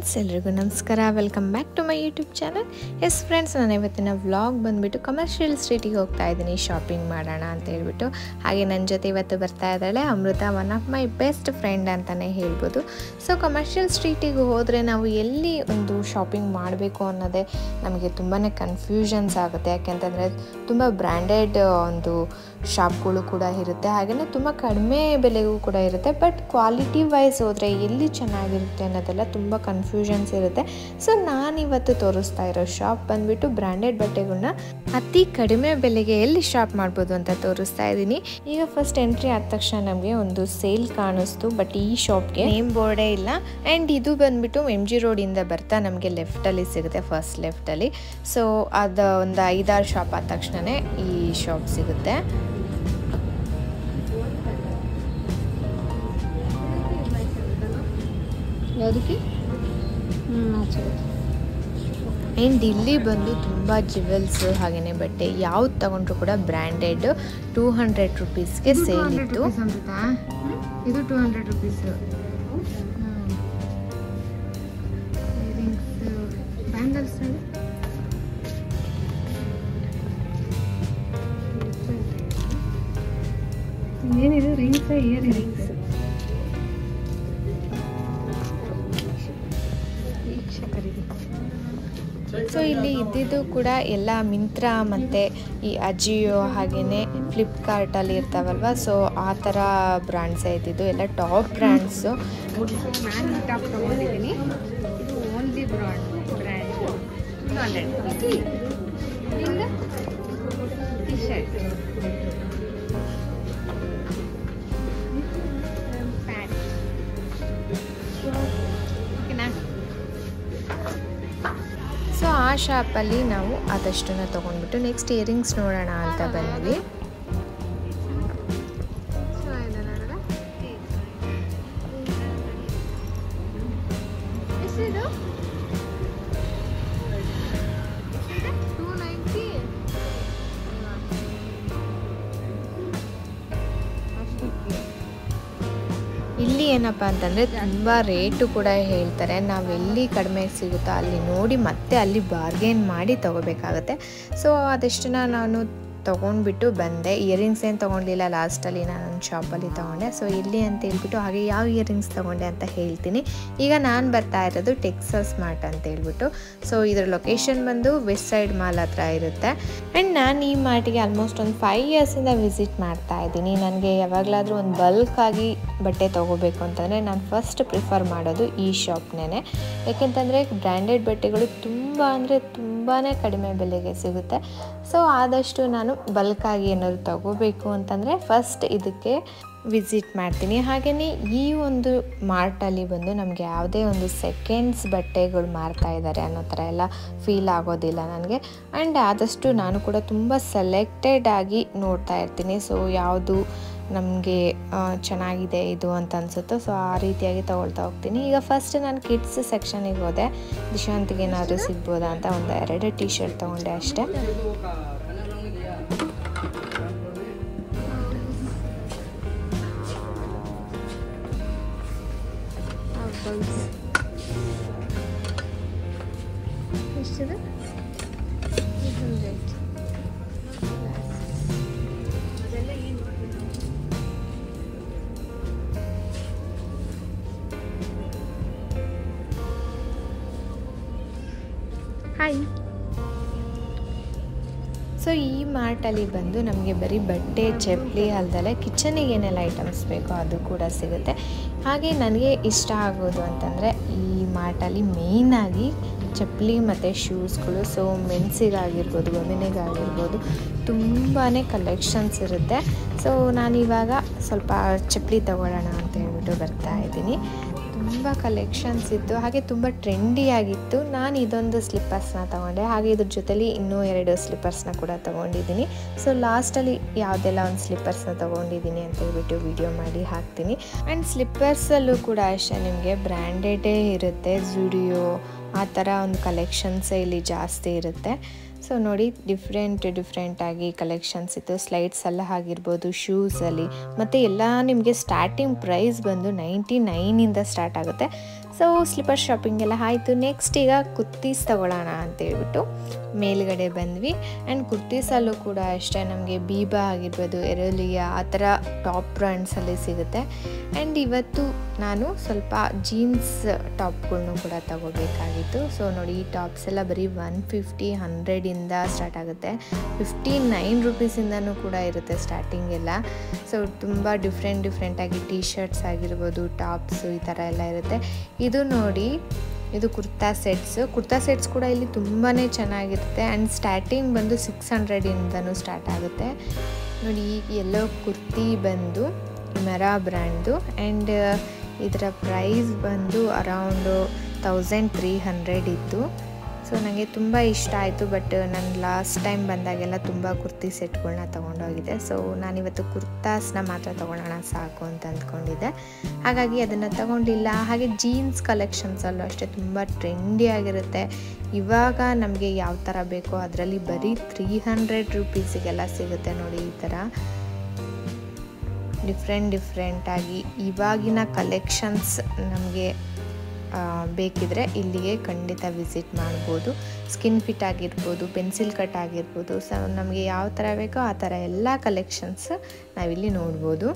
friends ಎಲ್ರಿಗೂ ನಮಸ್ಕಾರ welcome back to my YouTube channel yes friends ನಾನು ಇವತ್ತಿನ ವ್ಲಾಗ್ ಬಂದುಬಿಟ್ಟು ಕಮರ್ಷಿಯಲ್ ಸ್ಟ್ರೀಟಿಗೆ ಹೋಗ್ತಾ ಇದ್ದೀನಿ ಶಾಪಿಂಗ್ ಮಾಡೋಣ ಅಂತ ಹೇಳ್ಬಿಟ್ಟು ಹಾಗೆ ನನ್ನ ಜೊತೆ ಇವತ್ತು ಬರ್ತಾ ಇದ್ದಾಳೆ Amrita one of my best friend ಅಂತಲೇ ಹೇಳ್ಬೋದು ಸೊ ಕಮರ್ಷಿಯಲ್ ಸ್ಟ್ರೀಟಿಗೆ ಹೋದರೆ ನಾವು ಎಲ್ಲಿ ಒಂದು ಶಾಪಿಂಗ್ ಮಾಡಬೇಕು ಅನ್ನೋದೇ ನಮಗೆ ತುಂಬಾ ಕನ್ಫ್ಯೂಷನ್ಸ್ ಆಗುತ್ತೆ ಯಾಕೆಂತಂದರೆ ತುಂಬ ಬ್ರ್ಯಾಂಡೆಡ್ ಒಂದು ಶಾಪ್ಗಳು ಕೂಡ ಇರುತ್ತೆ ಹಾಗೆಯೇ ತುಂಬ ಕಡಿಮೆ ಬೆಲೆಗೂ ಕೂಡ ಇರುತ್ತೆ ಬಟ್ ಕ್ವಾಲಿಟಿ ವೈಸ್ ಹೋದರೆ ಎಲ್ಲಿ ಚೆನ್ನಾಗಿರುತ್ತೆ ಅನ್ನೋದೆಲ್ಲ ತುಂಬ ಕನ್ಫ್ಯೂಷನ್ಸ್ ಇರುತ್ತೆ ಸೊ ನಾನಿವತ್ತು ತೋರಿಸ್ತಾ ಇರೋ ಶಾಪ್ ಬಂದುಬಿಟ್ಟು ಬ್ರ್ಯಾಂಡೆಡ್ ಬಟ್ಟೆಗಳನ್ನ ಅತಿ ಕಡಿಮೆ ಬೆಲೆಗೆ ಎಲ್ಲಿ ಶಾಪ್ ಮಾಡ್ಬೋದು ಅಂತ ತೋರಿಸ್ತಾ ಇದ್ದೀನಿ ಈಗ ಫಸ್ಟ್ ಎಂಟ್ರಿ ಆದ ತಕ್ಷಣ ನಮಗೆ ಒಂದು ಸೇಲ್ ಕಾಣಿಸ್ತು ಬಟ್ ಈ ಶಾಪ್ಗೆ ನೇಮ್ ಬೋರ್ಡೇ ಇಲ್ಲ ಆ್ಯಂಡ್ ಇದು ಬಂದುಬಿಟ್ಟು ಎಮ್ ಜಿ ರೋಡಿಂದ ಬರ್ತಾ ನಮಗೆ ಲೆಫ್ಟಲ್ಲಿ ಸಿಗುತ್ತೆ ಫಸ್ಟ್ ಲೆಫ್ಟಲ್ಲಿ ಸೊ ಅದು ಒಂದು ಐದಾರು ಶಾಪ್ ಆದ ತಕ್ಷಣವೇ ಈ ಶಾಪ್ ಸಿಗುತ್ತೆ ಯಾವುದಕ್ಕೆ ಹ್ಞೂ ಸರಿ ಆ್ಯಂಡ್ ಇಲ್ಲಿ ಬಂದು ತುಂಬ ಜಿವೆಲ್ಸ್ ಹಾಗೆಯೇ ಬಟ್ಟೆ ಯಾವ್ದು ತಗೊಂಡ್ರು ಕೂಡ ಬ್ರ್ಯಾಂಡೆಡ್ ಟೂ ಹಂಡ್ರೆಡ್ ರುಪೀಸ್ಗೆ ಸೇಲ್ ಇತ್ತು ಇದು ಟೂ ಹಂಡ್ರೆಡ್ ರುಪೀಸ್ ಬ್ಯಾಂಗಲ್ಸ್ ಏನಿದೆ ರಿಂಗ್ಸ್ ಇಯರ್ ರಿಂಗ್ಸ್ ಸೊ ಇಲ್ಲಿ ಇದ್ದಿದ್ದು ಕೂಡ ಎಲ್ಲ ಮಿಂತ್ರಾ ಮತ್ತು ಈ ಅಜಿಯೋ ಹಾಗೆಯೇ ಫ್ಲಿಪ್ಕಾರ್ಟಲ್ಲಿ ಇರ್ತಾವಲ್ವ ಸೊ ಆ ಥರ ಬ್ರ್ಯಾಂಡ್ಸೇ ಇದ್ದಿದ್ದು ಎಲ್ಲ ಟಾಪ್ ಬ್ರ್ಯಾಂಡ್ಸು ನಾನು ಈ ಟಾಪ್ ತೊಗೊಂಡಿದ್ದೀನಿ ಇದು only brand brand two hundred T shirt pant ಓಕೆನಾ ಸೊ ಆ ಶಾಪಲ್ಲಿ ನಾವು ಆದಷ್ಟನ್ನು ತೊಗೊಂಡ್ಬಿಟ್ಟು ನೆಕ್ಸ್ಟ್ ಇಯರಿಂಗ್ಸ್ ನೋಡೋಣ ಅಂತ ಬಂದ್ವಿ ಎಷ್ಟಿದು ಟೂ ನೈಂಟಿ ಇಲ್ಲಿ ಏನಪ್ಪ ಅಂತಂದರೆ ತುಂಬ ರೇಟು ಕೂಡ ಹೇಳ್ತಾರೆ ನಾವು ಎಲ್ಲಿ ಕಡಿಮೆ ಸಿಗುತ್ತೋ ಅಲ್ಲಿ ನೋಡಿ ಮತ್ತೆ ಅಲ್ಲಿ ಬಾರ್ಗೇನ್ ಮಾಡಿ ತೊಗೋಬೇಕಾಗತ್ತೆ ಸೊ ಅದಷ್ಟನ್ನ ನಾನು ತೊಗೊಂಡ್ಬಿಟ್ಟು ಬಂದೆ ಇಯರಿಂಗ್ಸ್ ಏನು ತೊಗೊಂಡಿಲ್ಲ ಲಾಸ್ಟಲ್ಲಿ ನಾನು ಒಂದು ಶಾಪಲ್ಲಿ ತೊಗೊಂಡೆ ಸೊ ಇಲ್ಲಿ ಅಂತ ಹೇಳ್ಬಿಟ್ಟು ಹಾಗೆ ಯಾವ ಇಯರಿಂಗ್ಸ್ ತೊಗೊಂಡೆ ಅಂತ ಹೇಳ್ತೀನಿ ಈಗ ನಾನು ಬರ್ತಾ ಇರೋದು ಟೆಕ್ಸಸ್ ಮಾರ್ಟ್ ಅಂತ ಹೇಳ್ಬಿಟ್ಟು ಸೊ ಇದರ ಲೊಕೇಶನ್ ಬಂದು ವೆಸ್ಟ್ ಸೈಡ್ ಮಾಲ್ ಹತ್ರ ಇರುತ್ತೆ ಆ್ಯಂಡ್ ನಾನು ಈ ಮಾರ್ಟಿಗೆ ಆಲ್ಮೋಸ್ಟ್ ಒಂದು ಫೈವ್ ಇಯರ್ಸಿಂದ ವಿಸಿಟ್ ಮಾಡ್ತಾ ಇದ್ದೀನಿ ನನಗೆ ಯಾವಾಗಲಾದರೂ ಒಂದು ಬಲ್ಕಾಗಿ ಬಟ್ಟೆ ತೊಗೋಬೇಕು ಅಂತಂದರೆ ನಾನು ಫಸ್ಟ್ ಪ್ರಿಫರ್ ಮಾಡೋದು ಈ ಶಾಪ್ನೇ ಯಾಕೆಂತಂದರೆ ಬ್ರ್ಯಾಂಡೆಡ್ ಬಟ್ಟೆಗಳು ತುಂಬ ಅಂದರೆ ತುಂಬಾ ಕಡಿಮೆ ಬೆಲೆಗೆ ಸಿಗುತ್ತೆ ಸೊ ಆದಷ್ಟು ನಾನು ಬಲ್ಕಾಗಿ ಏನಾದ್ರು ತಗೋಬೇಕು ಅಂತಂದರೆ ಫಸ್ಟ್ ಇದಕ್ಕೆ ವಿಸಿಟ್ ಮಾಡ್ತೀನಿ ಹಾಗೆಯೇ ಈ ಒಂದು ಮಾರ್ಟಲ್ಲಿ ಬಂದು ನಮಗೆ ಯಾವುದೇ ಒಂದು ಸೆಕೆಂಡ್ಸ್ ಬಟ್ಟೆಗಳು ಮಾರ್ತಾ ಇದ್ದಾರೆ ಅನ್ನೋ ಥರ ಎಲ್ಲ ಫೀಲ್ ಆಗೋದಿಲ್ಲ ನನಗೆ ಆ್ಯಂಡ್ ಆದಷ್ಟು ನಾನು ಕೂಡ ತುಂಬ ಸೆಲೆಕ್ಟೆಡ್ ಆಗಿ ನೋಡ್ತಾ ಇರ್ತೀನಿ ಸೊ ಯಾವುದು ನಮಗೆ ಚೆನ್ನಾಗಿದೆ ಇದು ಅಂತ ಅನಿಸುತ್ತೋ ಸೊ ಆ ರೀತಿಯಾಗಿ ತೊಗೊಳ್ತಾ ಹೋಗ್ತೀನಿ ಈಗ ಫಸ್ಟ್ ನಾನು ಕಿಡ್ಸ್ ಸೆಕ್ಷನಿಗೆ ಹೋದೆ ದಿಶಾಂತಿಗೆ ಏನಾದರೂ ಸಿಗ್ಬೋದಾ ಅಂತ ಒಂದು ಎರಡು ಟಿ ಶರ್ಟ್ ತೊಗೊಂಡೆ ಅಷ್ಟೇ ಎಷ್ಟಿದೆ ಹಾಯ್ ಸೊ ಈ ಮಾರ್ಟಲ್ಲಿ ಬಂದು ನಮಗೆ ಬರೀ ಬಟ್ಟೆ ಚಪ್ಪಲಿ ಅಲ್ದಲೆ ಕಿಚನಿಗೆ ಏನೆಲ್ಲ ಐಟಮ್ಸ್ ಬೇಕೋ ಅದು ಕೂಡ ಸಿಗುತ್ತೆ ಹಾಗೆ ನನಗೆ ಇಷ್ಟ ಆಗೋದು ಅಂತಂದರೆ ಈ ಮಾರ್ಟಲ್ಲಿ ಮೇಯ್ನಾಗಿ ಚಪ್ಪಲಿ ಮತ್ತು ಶೂಸ್ಗಳು ಸೊ ಮೆನ್ಸಿಗಾಗಿರ್ಬೋದು ವುಮೆನಿಗಾಗಿರ್ಬೋದು ತುಂಬಾ ಕಲೆಕ್ಷನ್ಸ್ ಇರುತ್ತೆ ಸೊ ನಾನಿವಾಗ ಸ್ವಲ್ಪ ಚಪ್ಪಲಿ ತಗೊಳ್ಳೋಣ ಅಂತ ಹೇಳ್ಬಿಟ್ಟು ಬರ್ತಾ ಇದ್ದೀನಿ ತುಂಬ ಕಲೆಕ್ಷನ್ಸ್ ಇತ್ತು ಹಾಗೆ ತುಂಬ ಟ್ರೆಂಡಿ ಆಗಿತ್ತು ನಾನು ಇದೊಂದು ಸ್ಲಿಪ್ಪರ್ಸ್ನ ತೊಗೊಂಡೆ ಹಾಗೆ ಇದ್ರ ಜೊತೆಲಿ ಇನ್ನೂ ಎರಡು ಸ್ಲಿಪ್ಪರ್ಸ್ನ ಕೂಡ ತೊಗೊಂಡಿದ್ದೀನಿ ಸೊ ಲಾಸ್ಟಲ್ಲಿ ಯಾವುದೆಲ್ಲ ಒಂದು ಸ್ಲಿಪ್ಪರ್ಸ್ನ ತೊಗೊಂಡಿದ್ದೀನಿ ಅಂತ ಹೇಳ್ಬಿಟ್ಟು ವಿಡಿಯೋ ಮಾಡಿ ಹಾಕ್ತೀನಿ ಆ್ಯಂಡ್ ಸ್ಲಿಪ್ಪರ್ಸಲ್ಲೂ ಕೂಡ ಅಷ್ಟೇ ನಿಮಗೆ ಬ್ರ್ಯಾಂಡೆಡೇ ಇರುತ್ತೆ ಜುಡಿಯೋ ಆ ಥರ ಒಂದು ಕಲೆಕ್ಷನ್ಸೇ ಇಲ್ಲಿ ಜಾಸ್ತಿ ಇರುತ್ತೆ ಸೊ ನೋಡಿ ಡಿಫ್ರೆಂಟ್ ಡಿಫ್ರೆಂಟಾಗಿ ಕಲೆಕ್ಷನ್ಸ್ ಇತ್ತು ಸ್ಲೈಡ್ಸ್ ಎಲ್ಲ ಆಗಿರ್ಬೋದು ಶೂಸಲ್ಲಿ ಮತ್ತು ಎಲ್ಲ ನಿಮಗೆ ಸ್ಟಾರ್ಟಿಂಗ್ ಪ್ರೈಸ್ ಬಂದು ನೈಂಟಿ ನೈನಿಂದ ಸ್ಟಾರ್ಟ್ ಆಗುತ್ತೆ ಸೊ ಸ್ಲಿಪ್ಪರ್ ಶಾಪಿಂಗ್ ಎಲ್ಲ ಆಯಿತು ನೆಕ್ಸ್ಟ್ ಈಗ ಕುರ್ತೀಸ್ ತಗೊಳ್ಳೋಣ ಅಂತ ಹೇಳ್ಬಿಟ್ಟು ಮೇಲ್ಗಡೆ ಬಂದ್ವಿ ಆ್ಯಂಡ್ ಕುರ್ತೀಸಲ್ಲೂ ಕೂಡ ಅಷ್ಟೇ ನಮಗೆ ಬೀಬಾ ಆಗಿರ್ಬೋದು ಎರೋಲಿಯಾ ಆ ಥರ ಟಾಪ್ ಬ್ರ್ಯಾಂಡ್ಸಲ್ಲಿ ಸಿಗುತ್ತೆ ಆ್ಯಂಡ್ ಇವತ್ತು ನಾನು ಸ್ವಲ್ಪ ಜೀನ್ಸ್ ಟಾಪ್ಗಳ್ನು ಕೂಡ ತಗೋಬೇಕಾಗಿತ್ತು ಸೊ ನೋಡಿ ಈ ಟಾಪ್ಸ್ ಎಲ್ಲ ಬರೀ ಒನ್ ಫಿಫ್ಟಿ ಹಂಡ್ರೆಡಿಂದ ಸ್ಟಾರ್ಟ್ ಆಗುತ್ತೆ ಫಿಫ್ಟಿ ನೈನ್ ರುಪೀಸಿಂದನೂ ಕೂಡ ಇರುತ್ತೆ ಸ್ಟಾರ್ಟಿಂಗ್ ಎಲ್ಲ ಸೊ ತುಂಬ ಡಿಫ್ರೆಂಟ್ ಡಿಫ್ರೆಂಟಾಗಿ ಟೀ ಶರ್ಟ್ಸ್ ಆಗಿರ್ಬೋದು ಟಾಪ್ಸು ಈ ಥರ ಎಲ್ಲ ಇರುತ್ತೆ ಇದು ನೋಡಿ ಇದು ಕುರ್ತಾ ಸೆಟ್ಸ್ ಕುರ್ತಾ ಸೆಟ್ಸ್ ಕೂಡ ಇಲ್ಲಿ ತುಂಬಾ ಚೆನ್ನಾಗಿರುತ್ತೆ ಆ್ಯಂಡ್ ಸ್ಟಾರ್ಟಿಂಗ್ ಬಂದು ಸಿಕ್ಸ್ ಹಂಡ್ರೆಡಿಂದನೂ ಸ್ಟಾರ್ಟ್ ಆಗುತ್ತೆ ನೋಡಿ ಈಗ ಎಲ್ಲೋ ಕುರ್ತಿ ಬಂದು ಮೆರಾ ಬ್ರ್ಯಾಂಡ್ದು ಆ್ಯಂಡ್ ಇದರ ಪ್ರೈಸ್ ಬಂದು ಅರೌಂಡು ತೌಸಂಡ್ ತ್ರೀ ಹಂಡ್ರೆಡ್ ಇತ್ತು ಸೊ ನನಗೆ ತುಂಬ ಇಷ್ಟ ಆಯಿತು ಬಟ್ ನಾನು ಲಾಸ್ಟ್ ಟೈಮ್ ಬಂದಾಗೆಲ್ಲ ತುಂಬ ಕುರ್ತಿ ಸೆಟ್ಗಳನ್ನ ತೊಗೊಂಡೋಗಿದ್ದೆ ಸೊ ನಾನಿವತ್ತು ಕುರ್ತಾಸ್ನ ಮಾತ್ರ ತೊಗೊಳ್ಳೋಣ ಸಾಕು ಅಂತ ಅಂದ್ಕೊಂಡಿದ್ದೆ ಹಾಗಾಗಿ ಅದನ್ನು ತಗೊಂಡಿಲ್ಲ ಹಾಗೆ ಜೀನ್ಸ್ ಕಲೆಕ್ಷನ್ಸಲ್ಲೂ ಅಷ್ಟೇ ತುಂಬ ಟ್ರೆಂಡಿ ಆಗಿರುತ್ತೆ ಇವಾಗ ನಮಗೆ ಯಾವ ಥರ ಬೇಕೋ ಅದರಲ್ಲಿ ಬರೀ ತ್ರೀ ಹಂಡ್ರೆಡ್ ರುಪೀಸಿಗೆಲ್ಲ ಸಿಗುತ್ತೆ ನೋಡಿ ಈ ಥರ ಡಿಫ್ರೆಂಟ್ ಡಿಫ್ರೆಂಟಾಗಿ ಇವಾಗಿನ ಕಲೆಕ್ಷನ್ಸ್ ನಮಗೆ ಬೇಕಿದ್ರೆ ಇಲ್ಲಿಗೆ ಖಂಡಿತ ವಿಸಿಟ್ ಮಾಡ್ಬೋದು ಸ್ಕಿನ್ ಫಿಟ್ ಆಗಿರ್ಬೋದು ಪೆನ್ಸಿಲ್ ಕಟ್ ಆಗಿರ್ಬೋದು ಸೊ ನಮಗೆ ಯಾವ ಥರ ಬೇಕೋ ಆ ಥರ ಎಲ್ಲ ಕಲೆಕ್ಷನ್ಸ್ ನಾವಿಲ್ಲಿ ನೋಡ್ಬೋದು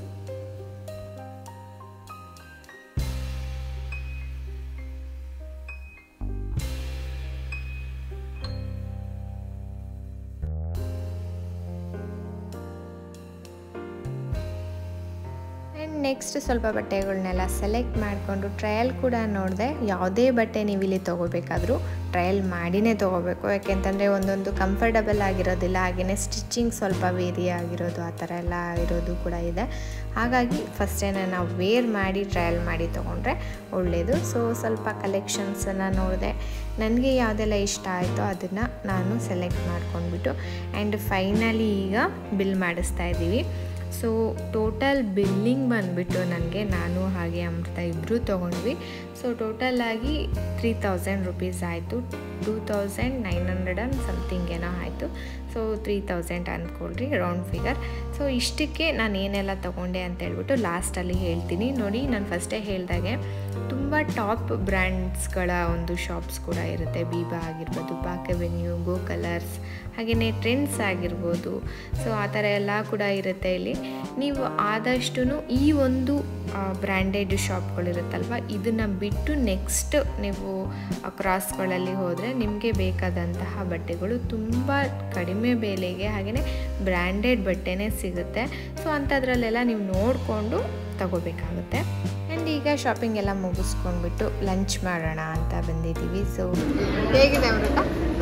ಆ್ಯಂಡ್ ನೆಕ್ಸ್ಟ್ ಸ್ವಲ್ಪ ಬಟ್ಟೆಗಳನ್ನೆಲ್ಲ ಸೆಲೆಕ್ಟ್ ಮಾಡಿಕೊಂಡು ಟ್ರಯಲ್ ಕೂಡ ನೋಡಿದೆ ಯಾವುದೇ ಬಟ್ಟೆ ನೀವು ಇಲ್ಲಿ ತೊಗೋಬೇಕಾದ್ರೂ ಟ್ರಯಲ್ ಮಾಡಿನೇ ತೊಗೋಬೇಕು ಯಾಕೆಂತಂದರೆ ಒಂದೊಂದು ಕಂಫರ್ಟಬಲ್ ಆಗಿರೋದಿಲ್ಲ ಹಾಗೆಯೇ ಸ್ಟಿಚಿಂಗ್ ಸ್ವಲ್ಪ ವೇರಿ ಆಗಿರೋದು ಆ ಥರ ಎಲ್ಲ ಇರೋದು ಕೂಡ ಇದೆ ಹಾಗಾಗಿ ಫಸ್ಟೇನೆ ನಾವು ವೇರ್ ಮಾಡಿ ಟ್ರಯಲ್ ಮಾಡಿ ತೊಗೊಂಡ್ರೆ ಒಳ್ಳೆಯದು ಸೊ ಸ್ವಲ್ಪ ಕಲೆಕ್ಷನ್ಸನ್ನು ನೋಡಿದೆ ನನಗೆ ಯಾವುದೆಲ್ಲ ಇಷ್ಟ ಆಯಿತೋ ಅದನ್ನು ನಾನು ಸೆಲೆಕ್ಟ್ ಮಾಡ್ಕೊಂಡ್ಬಿಟ್ಟು ಆ್ಯಂಡ್ ಫೈನಲಿ ಈಗ ಬಿಲ್ ಮಾಡಿಸ್ತಾ ಇದ್ದೀವಿ ಸೊ ಟೋಟಲ್ ಬಿಲ್ಲಿಂಗ್ ಬಂದುಬಿಟ್ಟು ನನಗೆ ನಾನು ಹಾಗೆ ಅಮೃತ ಇಬ್ಬರು ತೊಗೊಂಡ್ವಿ ಸೊ ಟೋಟಲಾಗಿ ತ್ರೀ ತೌಸಂಡ್ ರುಪೀಸ್ ಆಯಿತು two thousand nine hundred and something ಏನೋ ಆಯಿತು ಸೊ ತ್ರೀ ತೌಸಂಡ್ ಅಂದ್ಕೊಳ್ರಿ ರೌಂಡ್ ಫಿಗರ್ ಸೊ ಇಷ್ಟಕ್ಕೆ ನಾನು ಏನೆಲ್ಲ ತೊಗೊಂಡೆ ಅಂತ ಹೇಳ್ಬಿಟ್ಟು ಲಾಸ್ಟಲ್ಲಿ ಹೇಳ್ತೀನಿ ನೋಡಿ ನಾನು ಫಸ್ಟೇ ಹೇಳ್ದಾಗೆ ತುಂಬ ಟಾಪ್ ಬ್ರ್ಯಾಂಡ್ಸ್ಗಳ ಒಂದು ಶಾಪ್ಸ್ ಕೂಡ ಇರುತ್ತೆ ಬೀಬಾ ಆಗಿರ್ಬೋದು ಪಾಕ್ ಅವೆನ್ಯೂ ಗೋ ಕಲರ್ಸ್ ಹಾಗೆಯೇ ಟ್ರೆಂಡ್ಸ್ ಆಗಿರ್ಬೋದು ಸೊ ಆ ಥರ ಎಲ್ಲ ಕೂಡ ಇರುತ್ತೆ ಇಲ್ಲಿ ನೀವು ಆದಷ್ಟು ಈ ಒಂದು ಬ್ರ್ಯಾಂಡೆಡ್ ಶಾಪ್ಗಳಿರುತ್ತಲ್ವ ಇದನ್ನು ಬಿಟ್ಟು ನೆಕ್ಸ್ಟ್ ನೀವು ಕ್ರಾಸ್ಗಳಲ್ಲಿ ಹೋದರೆ ನಿಮಗೆ ಬೇಕಾದಂತಹ ಬಟ್ಟೆಗಳು ತುಂಬ ಕಡಿಮೆ ಬೆಲೆಗೆ ಹಾಗೆಯೇ ಬ್ರ್ಯಾಂಡೆಡ್ ಬಟ್ಟೆನೇ ಸಿಗುತ್ತೆ ಸೊ ಅಂಥದ್ರಲ್ಲೆಲ್ಲ ನೀವು ನೋಡಿಕೊಂಡು ತಗೋಬೇಕಾಗುತ್ತೆ ಆ್ಯಂಡ್ ಈಗ ಶಾಪಿಂಗ್ ಎಲ್ಲ ಮುಗಿಸ್ಕೊಂಡ್ಬಿಟ್ಟು ಲಂಚ್ ಮಾಡೋಣ ಅಂತ ಬಂದಿದ್ದೀವಿ ಸೊ ಹೇಗಿದೆ ಅಮೃತ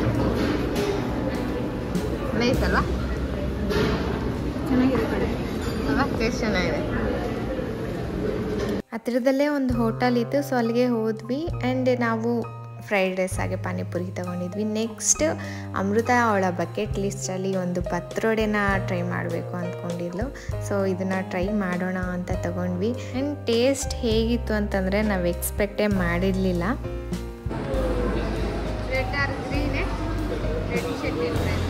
ನೈಸ್ ಅಲ್ವಾ ಚೆನ್ನಾಗಿದೆ ಕಡೆ ಅಲ್ವಾ ಟೇಸ್ಟ್ ಚೆನ್ನಾಗಿದೆ ಹತ್ತಿರದಲ್ಲೇ ಒಂದು ಹೋಟೆಲ್ ಇತ್ತು ಸೊ ಅಲ್ಲಿಗೆ ಹೋದ್ವಿ ಆ್ಯಂಡ್ ನಾವು ಫ್ರೈಡ್ ರೈಸ್ ಹಾಗೆ ಪಾನಿಪುರಿ ತೊಗೊಂಡಿದ್ವಿ ನೆಕ್ಸ್ಟ್ ಅಮೃತ ಅವಳ ಬಕೆಟ್ ಲಿಸ್ಟಲ್ಲಿ ಒಂದು ಪತ್ರೊಡೆನ ಟ್ರೈ ಮಾಡಬೇಕು ಅಂದ್ಕೊಂಡಿದ್ಲು ಸೊ ಇದನ್ನು ಟ್ರೈ ಮಾಡೋಣ ಅಂತ ತಗೊಂಡ್ವಿ ಆ್ಯಂಡ್ ಟೇಸ್ಟ್ ಹೇಗಿತ್ತು ಅಂತಂದರೆ ನಾವು ಎಕ್ಸ್ಪೆಕ್ಟೇ ಮಾಡಿರಲಿಲ್ಲ ರೆಡ್ ಆರ್ ಗ್ರೀನ್ ರೆಡ್ ಶೆಡ್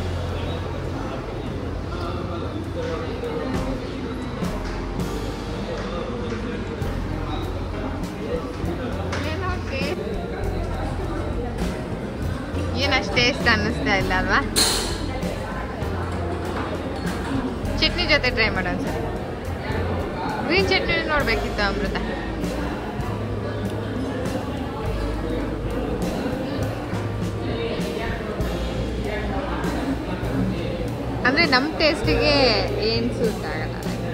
ಏನು ಅಷ್ಟು ಟೇಸ್ಟ್ ಅನ್ನಿಸ್ತಾ ಇಲ್ಲ ಅಲ್ವಾ ಚಟ್ನಿ ಜೊತೆ ಟ್ರೈ ಮಾಡೋಣ ಸರ್ ಗ್ರೀನ್ ಚಟ್ನಿ ನೋಡಬೇಕಿತ್ತು ಅಮೃತ ಅಂದರೆ ನಮ್ಮ ಟೇಸ್ಟಿಗೆ ಏನು ಸೂಟ್ ಆಗಲ್ಲ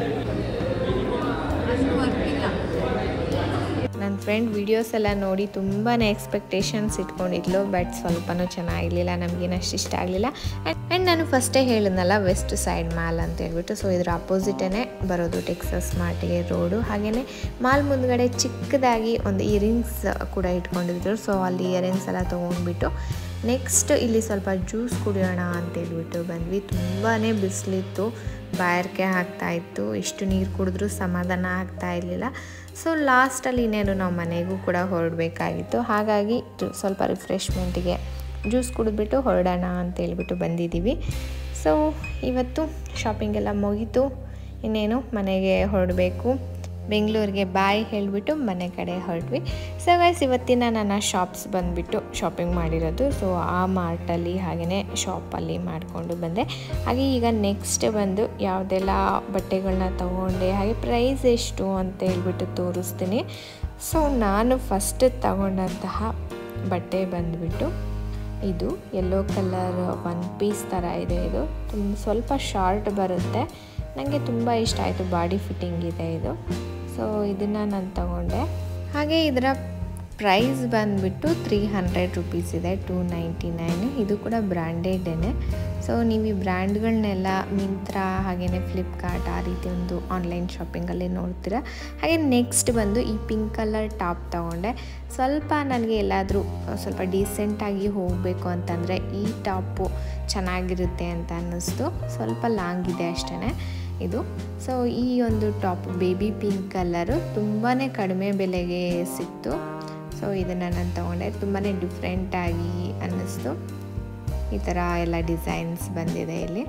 ನನ್ನ ಫ್ರೆಂಡ್ ವಿಡಿಯೋಸ್ ಎಲ್ಲ ನೋಡಿ ತುಂಬಾ ಎಕ್ಸ್ಪೆಕ್ಟೇಷನ್ಸ್ ಇಟ್ಕೊಂಡಿದ್ಲು ಬಟ್ ಸ್ವಲ್ಪನೂ ಚೆನ್ನಾಗಿರಲಿಲ್ಲ ನಮಗೇನು ಅಷ್ಟು ಇಷ್ಟ ಆಗಲಿಲ್ಲ ಆ್ಯಂಡ್ ನಾನು ಫಸ್ಟೇ ಹೇಳಿದ್ನಲ್ಲ ವೆಸ್ಟ್ ಸೈಡ್ ಮಾಲ್ ಅಂತ ಹೇಳ್ಬಿಟ್ಟು ಸೊ ಇದ್ರ ಅಪೋಸಿಟೇ ಬರೋದು ಟೆಕ್ಸಸ್ ಮಾರ್ಟಿಗೆ ರೋಡು ಹಾಗೆಯೇ ಮಾಲ್ ಮುಂದ್ಗಡೆ ಚಿಕ್ಕದಾಗಿ ಒಂದು ಇಯರಿಂಗ್ಸ್ ಕೂಡ ಇಟ್ಕೊಂಡಿದ್ರು ಸೊ ಅಲ್ಲಿ ಇಯರಿಂಗ್ಸ್ ಎಲ್ಲ ತೊಗೊಂಡ್ಬಿಟ್ಟು ನೆಕ್ಸ್ಟ್ ಇಲ್ಲಿ ಸ್ವಲ್ಪ ಜ್ಯೂಸ್ ಕುಡಿಯೋಣ ಅಂತ ಹೇಳ್ಬಿಟ್ಟು ಬಂದ್ವಿ ತುಂಬಾ ಬಿಸಿಲಿತ್ತು ಬಾಯಾರಿಕೆ ಆಗ್ತಾ ಇತ್ತು ಎಷ್ಟು ನೀರು ಕುಡಿದ್ರೂ ಸಮಾಧಾನ ಆಗ್ತಾ ಇರಲಿಲ್ಲ ಸೊ ಲಾಸ್ಟಲ್ಲಿ ಇನ್ನೇನು ನಾವು ಮನೆಗೂ ಕೂಡ ಹೊರಡಬೇಕಾಗಿತ್ತು ಹಾಗಾಗಿ ಜು- ಸ್ವಲ್ಪ ರಿಫ್ರೆಶ್ಮೆಂಟಿಗೆ ಜ್ಯೂಸ್ ಕುಡಿದ್ಬಿಟ್ಟು ಹೊರಡೋಣ ಅಂತ ಹೇಳ್ಬಿಟ್ಟು ಬಂದಿದ್ದೀವಿ ಸೊ ಇವತ್ತು ಶಾಪಿಂಗ್ ಎಲ್ಲ ಮುಗೀತು ಇನ್ನೇನು ಮನೆಗೆ ಹೊರಡಬೇಕು ಬೆಂಗಳೂರಿಗೆ ಬಾಯ್ ಹೇಳಿಬಿಟ್ಟು ಮನೆ ಕಡೆ ಹೊರಟ್ವಿ ಸೊ ಗೈಸ್ ಇವತ್ತಿನ ನನ್ನ ಶಾಪ್ಸ್ ಬಂದುಬಿಟ್ಟು ಶಾಪಿಂಗ್ ಮಾಡಿರೋದು ಸೊ ಆ ಮಾರ್ಟಲ್ಲಿ ಹಾಗೆಯೇ ಶಾಪಲ್ಲಿ ಮಾಡಿಕೊಂಡು ಬಂದೆ ಹಾಗೆ ಈಗ ನೆಕ್ಸ್ಟ್ ಬಂದು ಯಾವುದೆಲ್ಲ ಬಟ್ಟೆಗಳನ್ನ ತಗೊಂಡೆ ಹಾಗೆ ಪ್ರೈಸ್ ಎಷ್ಟು ಅಂತ ಹೇಳ್ಬಿಟ್ಟು ತೋರಿಸ್ತೀನಿ ಸೊ ನಾನು ಫಸ್ಟ್ ತಗೊಂಡಂತಹ ಬಟ್ಟೆ ಬಂದುಬಿಟ್ಟು ಇದು ಯೆಲ್ಲೋ ಕಲರ್ ಒನ್ ಪೀಸ್ ಥರ ಇದೆ ಇದು ತುಂಬ ಸ್ವಲ್ಪ ಶಾರ್ಟ್ ಬರುತ್ತೆ ನನಗೆ ತುಂಬ ಇಷ್ಟ ಆಯಿತು ಬಾಡಿ ಫಿಟ್ಟಿಂಗ್ ಇದೆ ಇದು ಸೊ ಇದನ್ನು ನಾನು ತಗೊಂಡೆ ಹಾಗೆ ಇದರ ಪ್ರೈಸ್ ಬಂದುಬಿಟ್ಟು ತ್ರೀ ಹಂಡ್ರೆಡ್ ರುಪೀಸ್ ಇದೆ ಟೂ ನೈಂಟಿ ನೈನ್ ಇದು ಕೂಡ ಬ್ರ್ಯಾಂಡೆಡೇ ಸೊ ನೀವು ಈ ಬ್ರ್ಯಾಂಡ್ಗಳನ್ನೆಲ್ಲ ಮಿಂತ್ರಾ ಹಾಗೆಯೇ ಫ್ಲಿಪ್ಕಾರ್ಟ್ ಆ ರೀತಿ ಒಂದು ಆನ್ಲೈನ್ ಶಾಪಿಂಗಲ್ಲಿ ನೋಡ್ತೀರಾ ಹಾಗೆ ನೆಕ್ಸ್ಟ್ ಬಂದು ಈ ಪಿಂಕ್ ಕಲರ್ ಟಾಪ್ ತೊಗೊಂಡೆ ಸ್ವಲ್ಪ ನನಗೆ ಎಲ್ಲಾದರೂ ಸ್ವಲ್ಪ ಡೀಸೆಂಟಾಗಿ ಹೋಗಬೇಕು ಅಂತಂದರೆ ಈ ಟಾಪು ಚೆನ್ನಾಗಿರುತ್ತೆ ಅಂತ ಅನ್ನಿಸ್ತು ಸ್ವಲ್ಪ ಲಾಂಗ್ ಇದೆ ಅಷ್ಟೇ ಇದು ಸೊ ಈ ಒಂದು ಟಾಪ್ ಬೇಬಿ ಪಿಂಕ್ ಕಲರು ತುಂಬಾ ಕಡಿಮೆ ಬೆಲೆಗೆ ಸಿಕ್ತು ಸೊ ಇದನ್ನು ನಾನು ತೊಗೊಂಡೆ ತುಂಬಾ ಡಿಫ್ರೆಂಟಾಗಿ ಅನ್ನಿಸ್ತು ಈ ಥರ ಎಲ್ಲ ಡಿಸೈನ್ಸ್ ಬಂದಿದೆ ಇಲ್ಲಿ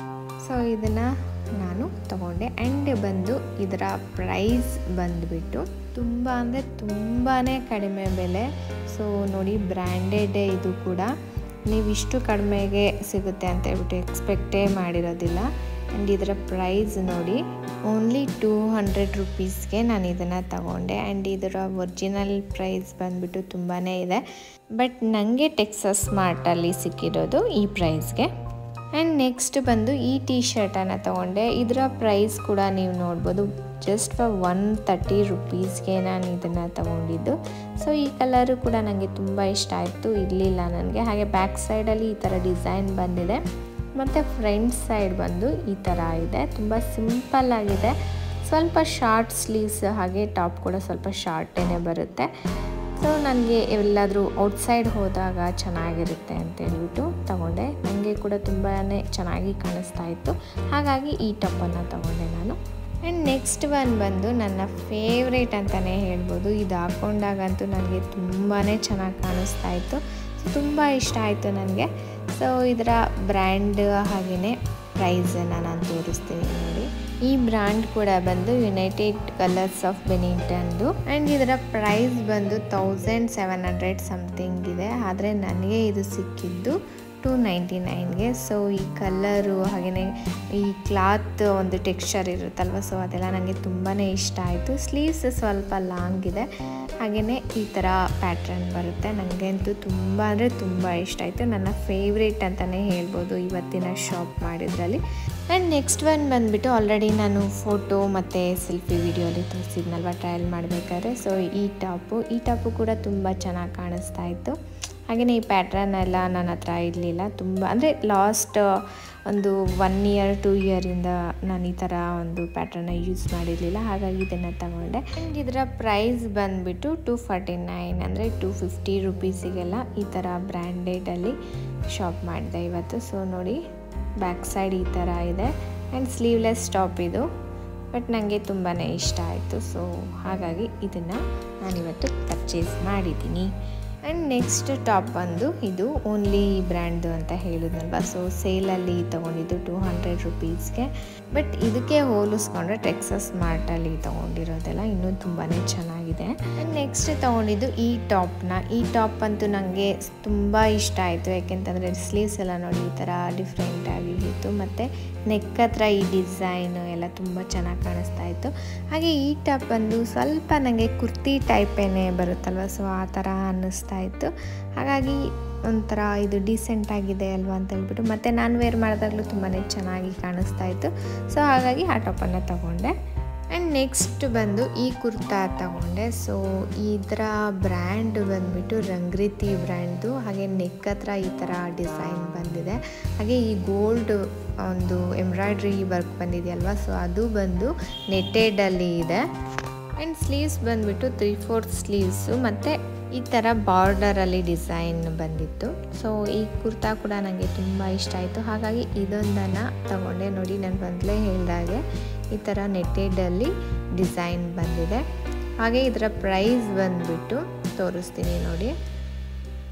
ಸೊ ಇದನ್ನು ನಾನು ತಗೊಂಡೆ ಆ್ಯಂಡ್ ಬಂದು ಇದರ ಪ್ರೈಸ್ ಬಂದುಬಿಟ್ಟು ತುಂಬ ಅಂದರೆ ತುಂಬಾ ಕಡಿಮೆ ಬೆಲೆ ಸೊ ನೋಡಿ ಬ್ರ್ಯಾಂಡೆಡೇ ಇದು ಕೂಡ ನೀವು ಇಷ್ಟು ಕಡಿಮೆಗೆ ಸಿಗುತ್ತೆ ಅಂತ ಹೇಳ್ಬಿಟ್ಟು ಎಕ್ಸ್ಪೆಕ್ಟೇ ಮಾಡಿರೋದಿಲ್ಲ ಆ್ಯಂಡ್ ಇದರ ಪ್ರೈಸ್ ನೋಡಿ ಓನ್ಲಿ ಟೂ ಹಂಡ್ರೆಡ್ ರುಪೀಸ್ಗೆ ನಾನು ಇದನ್ನು ತಗೊಂಡೆ ಆ್ಯಂಡ್ ಇದರ ಒರಿಜಿನಲ್ ಪ್ರೈಸ್ ಬಂದುಬಿಟ್ಟು ತುಂಬಾ ಇದೆ ಬಟ್ ನನಗೆ ಟೆಕ್ಸಸ್ ಮಾರ್ಟಲ್ಲಿ ಸಿಕ್ಕಿರೋದು ಈ ಪ್ರೈಸ್ಗೆ ಆ್ಯಂಡ್ ನೆಕ್ಸ್ಟ್ ಬಂದು ಈ ಟೀ ಶರ್ಟನ್ನು ತೊಗೊಂಡೆ ಇದರ ಪ್ರೈಸ್ ಕೂಡ ನೀವು ನೋಡ್ಬೋದು ಜಸ್ಟ್ ಫಾರ್ ಒನ್ ತರ್ಟಿ ರುಪೀಸ್ಗೆ ನಾನು ಇದನ್ನು ತೊಗೊಂಡಿದ್ದು ಸೊ ಈ ಕಲರು ಕೂಡ ನನಗೆ ತುಂಬ ಇಷ್ಟ ಆಯಿತು ಇರಲಿಲ್ಲ ನನಗೆ ಹಾಗೆ ಬ್ಯಾಕ್ ಸೈಡಲ್ಲಿ ಈ ಥರ ಡಿಸೈನ್ ಬಂದಿದೆ ಮತ್ತು ಫ್ರಂಟ್ ಸೈಡ್ ಬಂದು ಈ ಥರ ಇದೆ ತುಂಬ ಸಿಂಪಲ್ ಆಗಿದೆ ಸ್ವಲ್ಪ ಶಾರ್ಟ್ ಸ್ಲೀವ್ಸ್ ಹಾಗೆ ಟಾಪ್ ಕೂಡ ಸ್ವಲ್ಪ ಶಾರ್ಟೇ ಬರುತ್ತೆ ಸೊ ನನಗೆ ಎಲ್ಲಾದರೂ ಔಟ್ಸೈಡ್ ಹೋದಾಗ ಚೆನ್ನಾಗಿರುತ್ತೆ ಅಂತ ಹೇಳ್ಬಿಟ್ಟು ತಗೊಂಡೆ ನನಗೆ ಕೂಡ ತುಂಬಾ ಚೆನ್ನಾಗಿ ಕಾಣಿಸ್ತಾ ಇತ್ತು ಹಾಗಾಗಿ ಈ ಟಾಪನ್ನು ತಗೊಂಡೆ ನಾನು ಆ್ಯಂಡ್ ನೆಕ್ಸ್ಟ್ ಒನ್ ಬಂದು ನನ್ನ ಫೇವ್ರೇಟ್ ಅಂತಲೇ ಹೇಳ್ಬೋದು ಇದು ಹಾಕ್ಕೊಂಡಾಗಂತೂ ನನಗೆ ತುಂಬಾ ಚೆನ್ನಾಗಿ ಕಾಣಿಸ್ತಾ ಇತ್ತು ತುಂಬ ಇಷ್ಟ ಆಯಿತು ನನಗೆ ಸೊ ಇದರ ಬ್ರ್ಯಾಂಡ್ ಹಾಗೆಯೇ ಪ್ರೈಸನ್ನು ನಾನು ತೋರಿಸ್ತೀನಿ ನೋಡಿ ಈ ಬ್ರ್ಯಾಂಡ್ ಕೂಡ ಬಂದು ಯುನೈಟೆಡ್ ಕಲರ್ಸ್ ಆಫ್ ಬೆನಿಂಟನ್ದು ಆ್ಯಂಡ್ ಇದರ ಪ್ರೈಸ್ ಬಂದು ತೌಸಂಡ್ ಸೆವೆನ್ ಹಂಡ್ರೆಡ್ ಸಮಥಿಂಗ್ ಇದೆ ಆದರೆ ನನಗೆ ಇದು ಸಿಕ್ಕಿದ್ದು ಟು ನೈಂಟಿ ನೈನ್ಗೆ ಸೊ ಈ ಕಲರು ಹಾಗೆಯೇ ಈ ಕ್ಲಾತ್ ಒಂದು ಟೆಕ್ಸ್ಚರ್ ಇರುತ್ತಲ್ವ ಸೊ ಅದೆಲ್ಲ ನನಗೆ ತುಂಬಾ ಇಷ್ಟ ಆಯಿತು ಸ್ಲೀವ್ಸ್ ಸ್ವಲ್ಪ ಲಾಂಗ್ ಇದೆ ಹಾಗೆಯೇ ಈ ಥರ ಪ್ಯಾಟ್ರನ್ ಬರುತ್ತೆ ನನಗಂತೂ ತುಂಬ ಅಂದರೆ ತುಂಬ ಇಷ್ಟ ಆಯಿತು ನನ್ನ ಫೇವ್ರೇಟ್ ಅಂತಲೇ ಹೇಳ್ಬೋದು ಇವತ್ತಿನ ಶಾಪ್ ಮಾಡಿದ್ರಲ್ಲಿ ಆ್ಯಂಡ್ ನೆಕ್ಸ್ಟ್ ಒನ್ ಬಂದುಬಿಟ್ಟು ಆಲ್ರೆಡಿ ನಾನು ಫೋಟೋ ಮತ್ತು ಸೆಲ್ಫಿ ವಿಡಿಯೋಲಿ ತೋರಿಸಿದ್ನಲ್ವ ಟ್ರಯಲ್ ಮಾಡಬೇಕಾದ್ರೆ ಸೊ ಈ ಟಾಪು ಈ ಟಾಪು ಕೂಡ ತುಂಬ ಚೆನ್ನಾಗಿ ಕಾಣಿಸ್ತಾ ಇತ್ತು ಹಾಗೆಯೇ ಈ ಪ್ಯಾಟ್ರನ್ ಎಲ್ಲ ನನ್ನ ಹತ್ರ ಇರಲಿಲ್ಲ ತುಂಬ ಅಂದರೆ ಲಾಸ್ಟ್ ಒಂದು ಒನ್ ಇಯರ್ ಟೂ ಇಯರಿಂದ ನಾನು ಈ ಥರ ಒಂದು ಪ್ಯಾಟ್ರನ್ನ ಯೂಸ್ ಮಾಡಿರಲಿಲ್ಲ ಹಾಗಾಗಿ ಇದನ್ನು ತಗೊಂಡೆ ಆ್ಯಂಡ್ ಇದರ ಪ್ರೈಸ್ ಬಂದುಬಿಟ್ಟು ಟು ಫಾರ್ಟಿ ನೈನ್ ಅಂದರೆ ಟು ಫಿಫ್ಟಿ ರುಪೀಸಿಗೆಲ್ಲ ಈ ಥರ ಬ್ರ್ಯಾಂಡೆಡಲ್ಲಿ ಶಾಪ್ ಮಾಡಿದೆ ಇವತ್ತು ಸೊ ನೋಡಿ ಬ್ಯಾಕ್ ಸೈಡ್ ಈ ಥರ ಇದೆ ಆ್ಯಂಡ್ ಸ್ಲೀವ್ಲೆಸ್ ಟಾಪ್ ಇದು ಬಟ್ ನನಗೆ ತುಂಬಾ ಇಷ್ಟ ಆಯಿತು ಸೊ ಹಾಗಾಗಿ ಇದನ್ನು ನಾನಿವತ್ತು ಪರ್ಚೇಸ್ ಮಾಡಿದ್ದೀನಿ ಆ್ಯಂಡ್ ನೆಕ್ಸ್ಟ್ ಟಾಪ್ ಬಂದು ಇದು ಓನ್ಲಿ ಬ್ರ್ಯಾಂಡ್ದು ಅಂತ ಹೇಳಿದ್ನಲ್ವ ಸೊ ಸೇಲಲ್ಲಿ ತೊಗೊಂಡಿದ್ದು ಟೂ ಹಂಡ್ರೆಡ್ ರುಪೀಸ್ಗೆ ಬಟ್ ಇದಕ್ಕೆ ಹೋಲಿಸ್ಕೊಂಡ್ರೆ ಟೆಕ್ಸಸ್ ಮಾರ್ಟಲ್ಲಿ ತೊಗೊಂಡಿರೋದೆಲ್ಲ ಇನ್ನೂ ತುಂಬಾ ಚೆನ್ನಾಗಿದೆ ಆ್ಯಂಡ್ ನೆಕ್ಸ್ಟ್ ತೊಗೊಂಡಿದ್ದು ಈ ಟಾಪ್ನ ಈ ಟಾಪ್ ಅಂತೂ ನನಗೆ ತುಂಬ ಇಷ್ಟ ಆಯಿತು ಯಾಕೆಂತಂದರೆ ಸ್ಲೀವ್ಸ್ ಎಲ್ಲ ನೋಡಿ ಈ ಥರ ಡಿಫ್ರೆಂಟಾಗಿ ಇತ್ತು ಮತ್ತು ನೆಕ್ ಹತ್ರ ಈ ಡಿಸೈನ್ ಎಲ್ಲ ತುಂಬ ಚೆನ್ನಾಗಿ ಕಾಣಿಸ್ತಾ ಇತ್ತು ಹಾಗೆ ಈ ಟಾಪ್ ಬಂದು ಸ್ವಲ್ಪ ನನಗೆ ಕುರ್ತಿ ಟೈಪೇನೆ ಬರುತ್ತಲ್ವ ಸೊ ಆ ಥರ ಅನ್ನಿಸ್ತಾ ಇತ್ತು ಹಾಗಾಗಿ ಒಂಥರ ಇದು ಡೀಸೆಂಟ್ ಆಗಿದೆ ಅಲ್ವಾ ಅಂತ ಹೇಳ್ಬಿಟ್ಟು ಮತ್ತು ನಾನು ವೇರ್ ಮಾಡಿದಾಗಲೂ ತುಂಬಾ ಚೆನ್ನಾಗಿ ಕಾಣಿಸ್ತಾ ಇತ್ತು ಸೊ ಹಾಗಾಗಿ ಆ ಟಾಪನ್ನು ತಗೊಂಡೆ ಆ್ಯಂಡ್ ನೆಕ್ಸ್ಟ್ ಬಂದು ಈ ಕುರ್ತಾ ತಗೊಂಡೆ ಸೊ ಇದರ ಬ್ರ್ಯಾಂಡ್ ಬಂದ್ಬಿಟ್ಟು ರಂಗ್ರೀತಿ ಬ್ರ್ಯಾಂಡ್ದು ಹಾಗೆ ನೆಕ್ ಹತ್ರ ಈ ಥರ ಡಿಸೈನ್ ಬಂದಿದೆ ಹಾಗೆ ಈ ಗೋಲ್ಡ್ ಒಂದು ಎಂಬ್ರಾಯ್ಡ್ರಿ ವರ್ಕ್ ಬಂದಿದೆಯಲ್ವ ಸೊ ಅದು ಬಂದು ನೆಟ್ಟೆಡಲ್ಲಿ ಇದೆ ಆ್ಯಂಡ್ ಸ್ಲೀವ್ಸ್ ಬಂದುಬಿಟ್ಟು ತ್ರೀ ಫೋರ್ತ್ ಸ್ಲೀವ್ಸು ಮತ್ತು ಈ ಥರ ಬಾರ್ಡರಲ್ಲಿ ಡಿಸೈನ್ ಬಂದಿತ್ತು ಸೊ ಈ ಕುರ್ತಾ ಕೂಡ ನನಗೆ ತುಂಬ ಇಷ್ಟ ಆಯಿತು ಹಾಗಾಗಿ ಇದೊಂದನ್ನು ತಗೊಂಡೆ ನೋಡಿ ನಾನು ಮೊದಲೇ ಹೇಳಿದಾಗೆ ಈ ಥರ ನೆಟ್ಟೆಡಲ್ಲಿ ಡಿಸೈನ್ ಬಂದಿದೆ ಹಾಗೆ ಇದರ ಪ್ರೈಸ್ ಬಂದುಬಿಟ್ಟು ತೋರಿಸ್ತೀನಿ ನೋಡಿ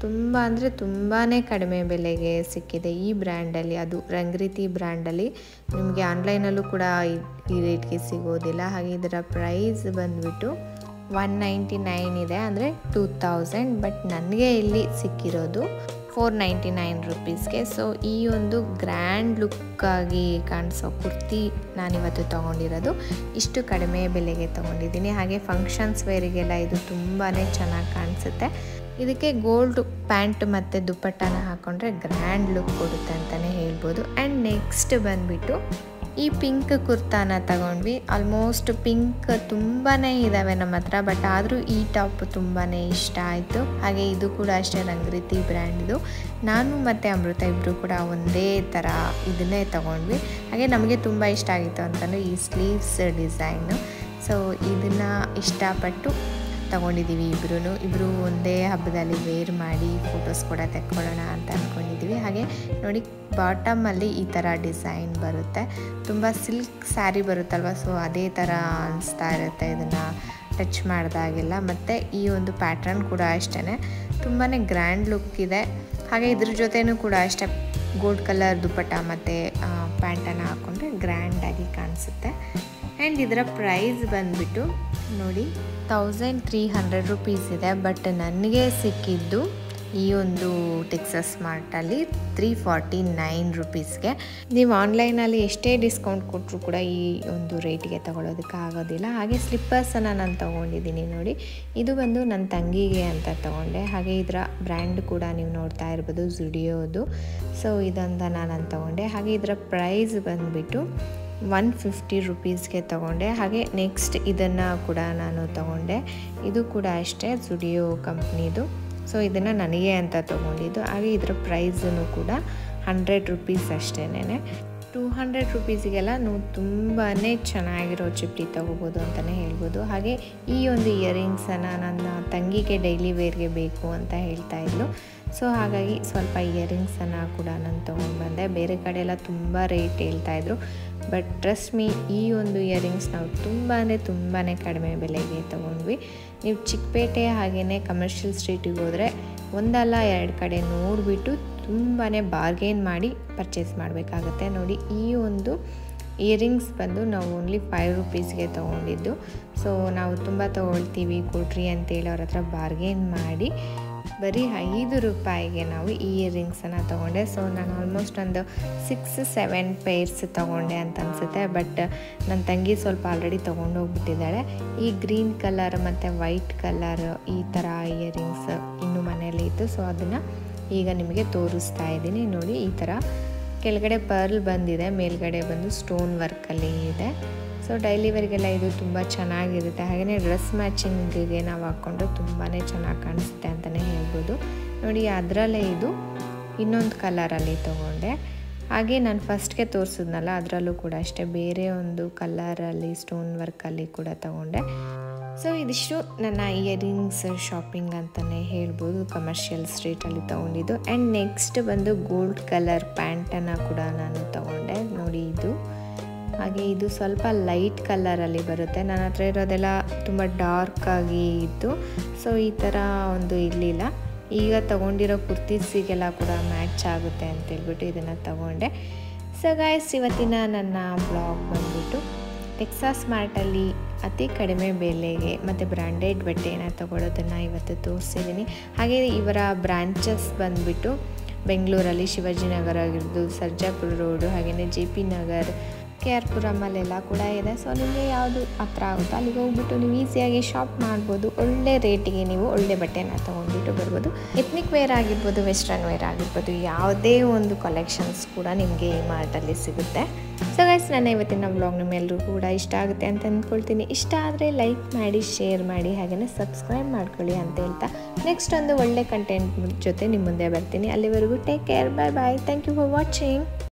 ತುಂಬ ಅಂದರೆ ತುಂಬಾ ಕಡಿಮೆ ಬೆಲೆಗೆ ಸಿಕ್ಕಿದೆ ಈ ಬ್ರ್ಯಾಂಡಲ್ಲಿ ಅದು ರಂಗ್ರೀತಿ ಬ್ರ್ಯಾಂಡಲ್ಲಿ ನಿಮಗೆ ಆನ್ಲೈನಲ್ಲೂ ಕೂಡ ಈ- ಈ ರೇಟ್ಗೆ ಸಿಗೋದಿಲ್ಲ ಹಾಗೆ ಇದರ ಪ್ರೈಸ್ ಬಂದುಬಿಟ್ಟು ಒನ್ ನೈಂಟಿ ನೈನ್ ಇದೆ ಅಂದರೆ ಟೂ ತೌಸಂಡ್ ಬಟ್ ನನಗೆ ಇಲ್ಲಿ ಸಿಕ್ಕಿರೋದು ಫೋರ್ ನೈಂಟಿ ನೈನ್ ರುಪೀಸ್ಗೆ ಸೊ ಈ ಒಂದು ಗ್ರ್ಯಾಂಡ್ ಲುಕ್ಕಾಗಿ ಕಾಣಿಸೋ ಕುರ್ತಿ ನಾನಿವತ್ತು ತೊಗೊಂಡಿರೋದು ಇಷ್ಟು ಕಡಿಮೆ ಬೆಲೆಗೆ ತೊಗೊಂಡಿದ್ದೀನಿ ಹಾಗೆ ಫಂಕ್ಷನ್ಸ್ ವೇರಿಗೆಲ್ಲ ಇದು ತುಂಬಾ ಚೆನ್ನಾಗಿ ಕಾಣಿಸುತ್ತೆ ಇದಕ್ಕೆ ಗೋಲ್ಡ್ ಪ್ಯಾಂಟ್ ಮತ್ತು ದುಪ್ಪಟ್ಟನ ಹಾಕ್ಕೊಂಡ್ರೆ ಗ್ರ್ಯಾಂಡ್ ಲುಕ್ ಕೊಡುತ್ತೆ ಅಂತಲೇ ಹೇಳ್ಬೋದು ಆ್ಯಂಡ್ ನೆಕ್ಸ್ಟ್ ಬಂದುಬಿಟ್ಟು ಈ ಪಿಂಕ್ ಕುರ್ತಾನ ತಗೊಂಡ್ವಿ ಆಲ್ಮೋಸ್ಟ್ ಪಿಂಕ್ ತುಂಬಾ ಇದ್ದಾವೆ ನಮ್ಮ ಹತ್ರ ಬಟ್ ಆದರೂ ಈ ಟಾಪ್ ತುಂಬಾ ಇಷ್ಟ ಆಯಿತು ಹಾಗೆ ಇದು ಕೂಡ ಅಷ್ಟೇ ರಂಗ್ರೀತಿ ಬ್ರ್ಯಾಂಡ್ದು ನಾನು ಮತ್ತು ಅಮೃತ ಇಬ್ಬರು ಕೂಡ ಒಂದೇ ಥರ ಇದನ್ನೇ ತಗೊಂಡ್ವಿ ಹಾಗೆ ನಮಗೆ ತುಂಬ ಇಷ್ಟ ಆಗಿತ್ತು ಅಂತಂದರೆ ಈ ಸ್ಲೀವ್ಸ್ ಡಿಸೈನು ಸೊ ಇದನ್ನು ಇಷ್ಟಪಟ್ಟು ತಗೊಂಡಿದ್ದೀವಿ ಇಬ್ಬರೂ ಇಬ್ಬರು ಒಂದೇ ಹಬ್ಬದಲ್ಲಿ ವೇರ್ ಮಾಡಿ ಫೋಟೋಸ್ ಕೂಡ ತೆಕ್ಕೊಳ್ಳೋಣ ಅಂತ ಅಂದ್ಕೊಂಡಿದ್ದೀವಿ ಹಾಗೆ ನೋಡಿ ಬಾಟಮಲ್ಲಿ ಈ ಥರ ಡಿಸೈನ್ ಬರುತ್ತೆ ತುಂಬ ಸಿಲ್ಕ್ ಸ್ಯಾರಿ ಬರುತ್ತಲ್ವ ಸೊ ಅದೇ ಥರ ಅನಿಸ್ತಾ ಇರುತ್ತೆ ಇದನ್ನು ಟಚ್ ಮಾಡಿದಾಗೆಲ್ಲ ಮತ್ತು ಈ ಒಂದು ಪ್ಯಾಟ್ರನ್ ಕೂಡ ಅಷ್ಟೇ ತುಂಬಾ ಗ್ರ್ಯಾಂಡ್ ಲುಕ್ ಇದೆ ಹಾಗೆ ಇದ್ರ ಜೊತೆನೂ ಕೂಡ ಅಷ್ಟೇ ಗೋಲ್ಡ್ ಕಲರ್ ದುಪ್ಪಟ್ಟ ಮತ್ತು ಪ್ಯಾಂಟನ್ನು ಹಾಕ್ಕೊಂಡ್ರೆ ಗ್ರ್ಯಾಂಡಾಗಿ ಕಾಣಿಸುತ್ತೆ ಆ್ಯಂಡ್ ಇದರ ಪ್ರೈಸ್ ಬಂದುಬಿಟ್ಟು ನೋಡಿ ತೌಸಂಡ್ ತ್ರೀ ಹಂಡ್ರೆಡ್ ರುಪೀಸ್ ಇದೆ ಬಟ್ ನನಗೆ ಸಿಕ್ಕಿದ್ದು ಈ ಒಂದು ಟೆಕ್ಸಸ್ ಮಾರ್ಟಲ್ಲಿ ತ್ರೀ ಫಾರ್ಟಿ ನೈನ್ ರುಪೀಸ್ಗೆ ನೀವು ಆನ್ಲೈನಲ್ಲಿ ಎಷ್ಟೇ ಡಿಸ್ಕೌಂಟ್ ಕೊಟ್ಟರು ಕೂಡ ಈ ಒಂದು ರೇಟಿಗೆ ತಗೊಳ್ಳೋದಕ್ಕೆ ಆಗೋದಿಲ್ಲ ಹಾಗೆ ಸ್ಲಿಪ್ಪರ್ಸನ್ನು ನಾನು ತೊಗೊಂಡಿದ್ದೀನಿ ನೋಡಿ ಇದು ಬಂದು ನನ್ನ ತಂಗಿಗೆ ಅಂತ ತೊಗೊಂಡೆ ಹಾಗೆ ಇದರ ಬ್ರ್ಯಾಂಡ್ ಕೂಡ ನೀವು ನೋಡ್ತಾ ಇರ್ಬೋದು ಜುಡಿಯೋದು ಸೊ ಇದೊಂದು ನಾನು ತೊಗೊಂಡೆ ಹಾಗೆ ಇದರ ಪ್ರೈಸ್ ಬಂದುಬಿಟ್ಟು ಒನ್ ಫಿಫ್ಟಿ ರುಪೀಸ್ಗೆ ತೊಗೊಂಡೆ ಹಾಗೆ ನೆಕ್ಸ್ಟ್ ಇದನ್ನು ಕೂಡ ನಾನು ತೊಗೊಂಡೆ ಇದು ಕೂಡ ಅಷ್ಟೇ ಜುಡಿಯೋ ಕಂಪ್ನಿದು ಸೊ ಇದನ್ನು ನನಗೆ ಅಂತ ತೊಗೊಂಡಿದ್ದು ಹಾಗೆ ಇದರ ಪ್ರೈಸೂ ಕೂಡ ಹಂಡ್ರೆಡ್ ರುಪೀಸ್ ಅಷ್ಟೇನೆ ಟೂ ಹಂಡ್ರೆಡ್ ರುಪೀಸಿಗೆಲ್ಲ ನೀವು ತುಂಬಾ ಚೆನ್ನಾಗಿರೋ ಚಿಪ್ಟಿ ತೊಗೋಬೋದು ಅಂತಲೇ ಹೇಳ್ಬೋದು ಹಾಗೆ ಈ ಒಂದು ಇಯರಿಂಗ್ಸನ್ನು ನನ್ನ ತಂಗಿಗೆ ಡೈಲಿ ವೇರ್ಗೆ ಬೇಕು ಅಂತ ಹೇಳ್ತಾ ಇದ್ಲು ಸೊ ಹಾಗಾಗಿ ಸ್ವಲ್ಪ ಇಯರಿಂಗ್ಸನ್ನು ಕೂಡ ನಾನು ತೊಗೊಂಡ್ಬಂದೆ ಬೇರೆ ಕಡೆ ಎಲ್ಲ ತುಂಬ ರೇಟ್ ಹೇಳ್ತಾಯಿದ್ರು ಬಟ್ ಟ್ರಸ್ಟ್ ಮೀ ಈ ಒಂದು ಇಯರಿಂಗ್ಸ್ ನಾವು ತುಂಬಾ ತುಂಬಾ ಕಡಿಮೆ ಬೆಲೆಗೆ ತೊಗೊಂಡ್ವಿ ನೀವು ಚಿಕ್ಕಪೇಟೆ ಹಾಗೆಯೇ ಕಮರ್ಷಿಯಲ್ ಸ್ಟ್ರೀಟಿಗೆ ಹೋದರೆ ಒಂದಲ್ಲ ಎರಡು ಕಡೆ ನೋಡಿಬಿಟ್ಟು ತುಂಬಾ ಬಾರ್ಗೇನ್ ಮಾಡಿ ಪರ್ಚೇಸ್ ಮಾಡಬೇಕಾಗತ್ತೆ ನೋಡಿ ಈ ಒಂದು ಇಯರಿಂಗ್ಸ್ ಬಂದು ನಾವು ಓನ್ಲಿ ಫೈವ್ ರುಪೀಸ್ಗೆ ತೊಗೊಂಡಿದ್ದು ಸೊ ನಾವು ತುಂಬ ತೊಗೊಳ್ತೀವಿ ಕೊಡ್ರಿ ಅಂತೇಳಿ ಅವ್ರ ಹತ್ರ ಬಾರ್ಗೇನ್ ಮಾಡಿ ಬರೀ ಐದು ರೂಪಾಯಿಗೆ ನಾವು ಈ ಇಯರಿಂಗ್ಸನ್ನು ತೊಗೊಂಡೆ ಸೊ ನಾನು ಆಲ್ಮೋಸ್ಟ್ ಒಂದು ಸಿಕ್ಸ್ ಸೆವೆನ್ ಪೇರ್ಸ್ ತೊಗೊಂಡೆ ಅಂತ ಅನಿಸುತ್ತೆ ಬಟ್ ನನ್ನ ತಂಗಿ ಸ್ವಲ್ಪ ಆಲ್ರೆಡಿ ತೊಗೊಂಡೋಗ್ಬಿಟ್ಟಿದ್ದಾಳೆ ಈ ಗ್ರೀನ್ ಕಲರ್ ಮತ್ತು ವೈಟ್ ಕಲರ್ ಈ ಥರ ಇಯರಿಂಗ್ಸ್ ಇನ್ನೂ ಮನೆಯಲ್ಲಿ ಇತ್ತು ಸೊ ಅದನ್ನು ಈಗ ನಿಮಗೆ ತೋರಿಸ್ತಾ ಇದ್ದೀನಿ ನೋಡಿ ಈ ಥರ ಕೆಳಗಡೆ ಪರ್ಲ್ ಬಂದಿದೆ ಮೇಲ್ಗಡೆ ಬಂದು ಸ್ಟೋನ್ ವರ್ಕಲ್ಲಿ ಇದೆ ಸೊ ಡೈಲಿ ವೇರ್ಗೆಲ್ಲ ಇದು ತುಂಬ ಚೆನ್ನಾಗಿರುತ್ತೆ ಹಾಗೆಯೇ ಡ್ರೆಸ್ ಮ್ಯಾಚಿಂಗಿಗೆ ನಾವು ಹಾಕ್ಕೊಂಡ್ರೆ ತುಂಬಾ ಚೆನ್ನಾಗಿ ಕಾಣಿಸುತ್ತೆ ಅಂತಲೇ ಹೇಳ್ಬೋದು ನೋಡಿ ಅದರಲ್ಲೇ ಇದು ಇನ್ನೊಂದು ಕಲರಲ್ಲಿ ತೊಗೊಂಡೆ ಹಾಗೆ ನಾನು ಫಸ್ಟ್ಗೆ ತೋರಿಸಿದ್ನಲ್ಲ ಅದರಲ್ಲೂ ಕೂಡ ಅಷ್ಟೇ ಬೇರೆ ಒಂದು ಕಲರಲ್ಲಿ ಸ್ಟೋನ್ ವರ್ಕಲ್ಲಿ ಕೂಡ ತೊಗೊಂಡೆ ಸೊ ಇದಿಷ್ಟು ನನ್ನ ಇಯರಿಂಗ್ಸ್ ಶಾಪಿಂಗ್ ಅಂತಲೇ ಹೇಳ್ಬೋದು ಕಮರ್ಷಿಯಲ್ ಸ್ಟ್ರೀಟಲ್ಲಿ ತೊಗೊಂಡಿದ್ದು ಆ್ಯಂಡ್ ನೆಕ್ಸ್ಟ್ ಬಂದು ಗೋಲ್ಡ್ ಕಲರ್ ಪ್ಯಾಂಟನ್ನು ಕೂಡ ನಾನು ತೊಗೊಂಡೆ ನೋಡಿ ಇದು ಹಾಗೆ ಇದು ಸ್ವಲ್ಪ ಲೈಟ್ ಕಲರಲ್ಲಿ ಬರುತ್ತೆ ನನ್ನ ಹತ್ರ ಇರೋದೆಲ್ಲ ತುಂಬ ಡಾರ್ಕ್ ಆಗಿ ಇತ್ತು ಸೊ ಈ ಥರ ಒಂದು ಇರಲಿಲ್ಲ ಈಗ ತೊಗೊಂಡಿರೋ ಕುರ್ತೀಸಿಗೆಲ್ಲ ಕೂಡ ಮ್ಯಾಚ್ ಆಗುತ್ತೆ ಅಂತೇಳ್ಬಿಟ್ಟು ಇದನ್ನು ತೊಗೊಂಡೆ ಸೊ ಗಾಯ್ಸ್ ಇವತ್ತಿನ ನನ್ನ ಬ್ಲಾಗ್ ಬಂದ್ಬಿಟ್ಟು ಟೆಕ್ಸಾಸ್ ಮಾರ್ಟಲ್ಲಿ ಅತಿ ಕಡಿಮೆ ಬೆಲೆಗೆ ಮತ್ತು ಬ್ರ್ಯಾಂಡೆಡ್ ಬಟ್ಟೆನ ತಗೊಳ್ಳೋದನ್ನು ಇವತ್ತು ತೋರಿಸಿದ್ದೀನಿ ಹಾಗೆ ಇವರ ಬ್ರಾಂಚಸ್ ಬಂದುಬಿಟ್ಟು ಬೆಂಗಳೂರಲ್ಲಿ ಶಿವಾಜಿನಗರ ಆಗಿರ್ಬೋದು ಸರ್ಜಾಪುರ ರೋಡು ಹಾಗೆಯೇ J P Nagar K R ಪುರಮಲ್ಲೆಲ್ಲ ಕೂಡ ಇದೆ ಸೊ ನಿಮಗೆ ಯಾವುದು ಹತ್ರ ಆಗುತ್ತೋ ಅಲ್ಲಿಗೆ ಹೋಗ್ಬಿಟ್ಟು ನೀವು ಈಸಿಯಾಗಿ ಶಾಪ್ ಮಾಡ್ಬೋದು ಒಳ್ಳೆ ರೇಟಿಗೆ ನೀವು ಒಳ್ಳೆ ಬಟ್ಟೆನ ತೊಗೊಂಡ್ಬಿಟ್ಟು ಬರ್ಬೋದು ಎತ್ನಿಕ್ ವೇರ್ ಆಗಿರ್ಬೋದು ವೆಸ್ಟರ್ನ್ ವೇರ್ ಆಗಿರ್ಬೋದು ಯಾವುದೇ ಒಂದು ಕಲೆಕ್ಷನ್ಸ್ ಕೂಡ ನಿಮಗೆ ಈ ಮಾರ್ಟಲ್ಲಿ ಸಿಗುತ್ತೆ ಸೊ ಗೈಸ್ ನನ್ನ ಇವತ್ತಿನ ಬ್ಲಾಗ್ ನಿಮ್ಮೆಲ್ಲರೂ ಕೂಡ ಇಷ್ಟ ಆಗುತ್ತೆ ಅಂತ ಅಂದ್ಕೊಳ್ತೀನಿ ಇಷ್ಟ ಆದರೆ ಲೈಕ್ ಮಾಡಿ ಶೇರ್ ಮಾಡಿ ಹಾಗೆಯೇ ಸಬ್ಸ್ಕ್ರೈಬ್ ಮಾಡ್ಕೊಳ್ಳಿ ಅಂತ ಹೇಳ್ತಾ ನೆಕ್ಸ್ಟ್ ಒಂದು ಒಳ್ಳೆ ಕಂಟೆಂಟ್ ಜೊತೆ ನಿಮ್ಮ ಮುಂದೆ ಬರ್ತೀನಿ ಅಲ್ಲಿವರೆಗೂ take care bye bye thank you for watching